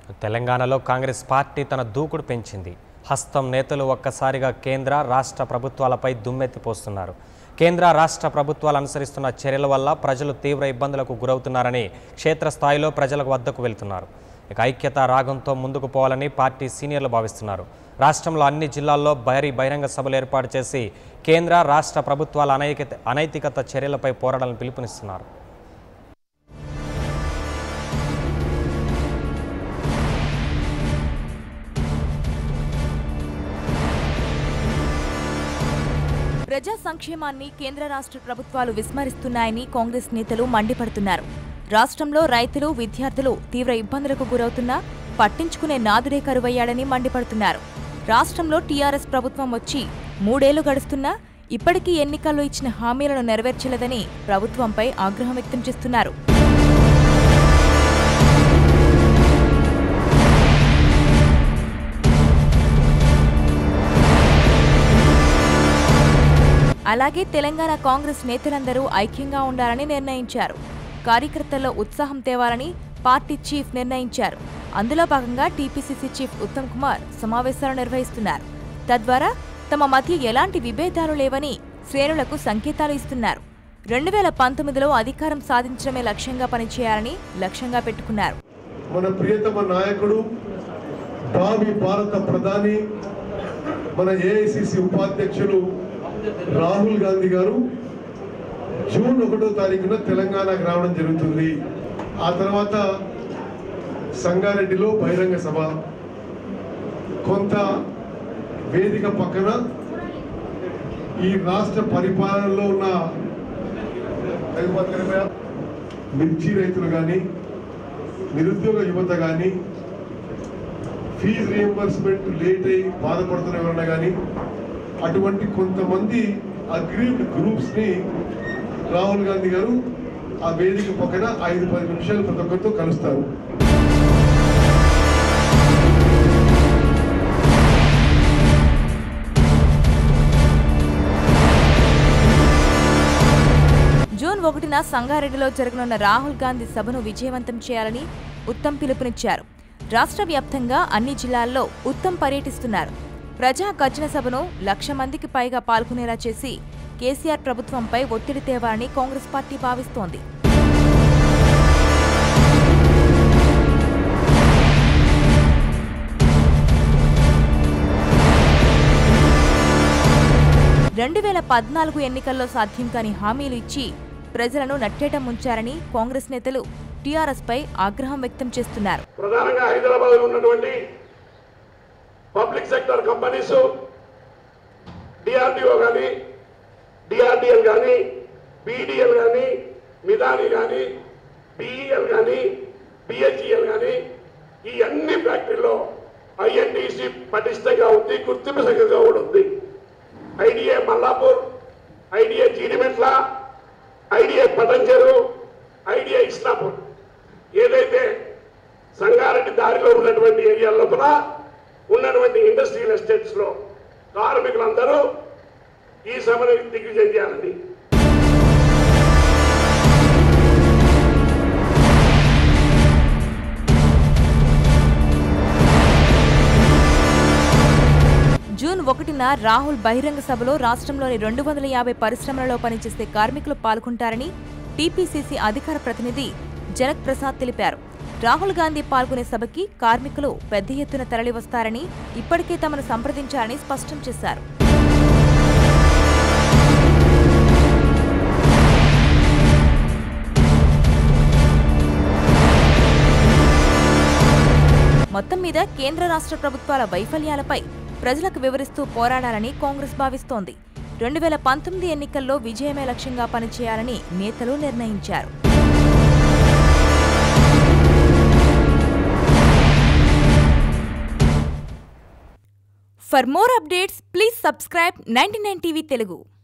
తెలంగాణలో కాంగ్రెస్ పార్టీ తన దూకుడు పెంచింది హస్తం నేతలు ఒక్కసారిగా కేంద్ర రాష్ట్ర ప్రభుత్వాలపై దుమ్మెత్తిపోస్తున్నారు కేంద్ర రాష్ట్ర భారతీయులు అనుసరిస్తున్న చర్యల వల్ల ప్రజలు తీవ్ర ఇబ్బందులకు గురవుతున్నారని క్షేత్రస్థాయిలో ప్రజల వద్దకు వెళ్తున్నారు ఇక ఐక్యత రాగంతో ముందుకు పోవాలని పార్టీ సీనియర్లు భావిస్తున్నారు రాష్ట్రంలో అన్ని జిల్లాల్లో భారీ బహిరంగ సభలు ఏర్పాటు చేసి కేంద్ర రాష్ట్ర ప్రభుత్వాల అనైక్యత అనైతికత చర్యలపై పోరాడాలని పిలుపునిస్తున్నారు ప్రజా సంక్షేమాన్ని కేంద్ర రాష్ట్ర ప్రభుత్వాలు విస్మరిస్తున్నాయని కాంగ్రెస్ నేతలు మండిపడుతున్నారు రాష్ట్రంలో రైతులు విద్యార్థులు తీవ్ర ఇబ్బందులకు గురవుతున్నా పట్టించుకునే నాదుడే కరువయ్యాడని మండిపడుతున్నారు రాష్ట్రంలో టీఆర్ఎస్ ప్రభుత్వం వచ్చి మూడేళ్లు గడుస్తున్నా ఇప్పటికీ ఎన్నికల్లో ఇచ్చిన హామీలను నెరవేర్చలేదని ప్రభుత్వంపై ఆగ్రహం వ్యక్తం చేస్తున్నారు అలాగే తెలంగాణ కాంగ్రెస్ నేతలందరూ ఐక్యంగా ఉండాలని నిర్ణయించారు కార్యకర్తల్లో ఉత్సాహం తేవాలని పార్టీ చీఫ్ నిర్ణయించారు అందులో భాగంగా టీపీసీసీ చీఫ్ ఉత్తమ్ కుమార్ సమావేశాలు నిర్వహిస్తున్నారు తద్వారా తమ మధ్య ఎలాంటి విభేదాలు లేవని శ్రేణులకు సంకేతాలు ఇస్తున్నారు రెండు వేల పంతొమ్మిదిలో అధికారం సాధించడమే లక్ష్యంగా పనిచేయాలని లక్ష్యంగా పెట్టుకున్నారు మన ప్రియతమ నాయకుడు భావి భారత ప్రధాని మన ఏఐసిసి ఉపాధ్యక్షులు రాహుల్ గాంధీ గారు జూన్ ఒకటో తారీఖున తెలంగాణకు రావడం జరుగుతుంది ఆ తర్వాత సంగారెడ్డిలో బహిరంగ సభ కొంత వేదిక పక్కన ఈ రాష్ట్ర పరిపాలనలో ఉన్న మిర్చి రైతులు కానీ నిరుద్యోగ యువత కానీ ఫీజు రియంబర్స్మెంట్ లేట్ అయి బాధపడుతున్న ఎవరన్నా కానీ అటువంటి కొంతమంది అగ్రీవ్డ్ గ్రూప్స్ ని రాహుల్ గాంధీ గారు ఆ వేదిక పక్కన ఐదు పది నిమిషాలు ప్రతి ఒక్కరితో కలుస్తారు జూన్ ఒకటిన సంగారెడ్డిలో జరగనున్న రాహుల్ గాంధీ సభను విజయవంతం చేయాలని ఉత్తమ్ పిలుపునిచ్చారు రాష్ట్ర వ్యాప్తంగా అన్ని జిల్లాల్లో ఉత్తమ్ పర్యటిస్తున్నారు ప్రజా గర్జన సభను లక్ష మందికి పైగా పాల్గొనేలా చేసి కేసీఆర్ ప్రభుత్వంపై ఒత్తిడి తేవాలని కాంగ్రెస్ పార్టీ భావిస్తోంది రెండు వేల పద్నాలుగు ఎన్నికల్లో సాధ్యం కాని హామీలు ఇచ్చి ప్రజలను నట్టేట ముంచారని కాంగ్రెస్ నేతలు టీఆర్ఎస్ పై ఆగ్రహం వ్యక్తం చేస్తున్నారు ప్రధానంగా హైదరాబాద్ లో ఉన్నటువంటి పబ్లిక్ సెక్టర్ కంపెనీస్ డిఆర్డిఓ కానీ డిఆర్డిఎల్ కానీ బీడిఎల్ కానీ మిదాని కానీ బిఈఎల్ కానీ బిహెచ్ఈఎల్ కానీ ఈ అన్ని ఫ్యాక్టరీలో ఐఎన్టీసీ పటిష్టంగా ఉంది గుర్తింపు సంఘంగా కూడా ఉంది IDA Mallapur IDA Jeedimetla IDA Patancheru IDA Islapur ఏదైతే సంగారెడ్డి దారిలో ఉన్నటువంటి ఏరియా లోపల ఉన్నటువంటి ఇండస్ట్రియల్ ఎస్టేట్స్ లో కార్మికులందరూ ఈ సభను దిగ్విజయం చేయాలని జూన్ ఒకటిన రాహుల్ బహిరంగ సభలో రాష్ట్రంలోని రెండు వందల యాభై పరిశ్రమలలో పనిచేసే కార్మికులు పాల్గొంటారని టీపీసీసీ అధికార ప్రతినిధి జనక్ ప్రసాద్ తెలిపారు రాహుల్ గాంధీ పాల్గొనే సభకి కార్మికులు పెద్ద ఎత్తున తరలివస్తారని ఇప్పటికే తమను సంప్రదించారని స్పష్టం చేశారు మొత్తం మీద కేంద్ర రాష్ట్ర ప్రభుత్వాల వైఫల్యాలపై ప్రజలకు వివరిస్తూ పోరాడాలని కాంగ్రెస్ భావిస్తోంది రెండు వేల పంతొమ్మిది ఎన్నికల్లో విజయమే లక్ష్యంగా పనిచేయాలని నేతలు నిర్ణయించారు for more updates please subscribe ninety nine TV Telugu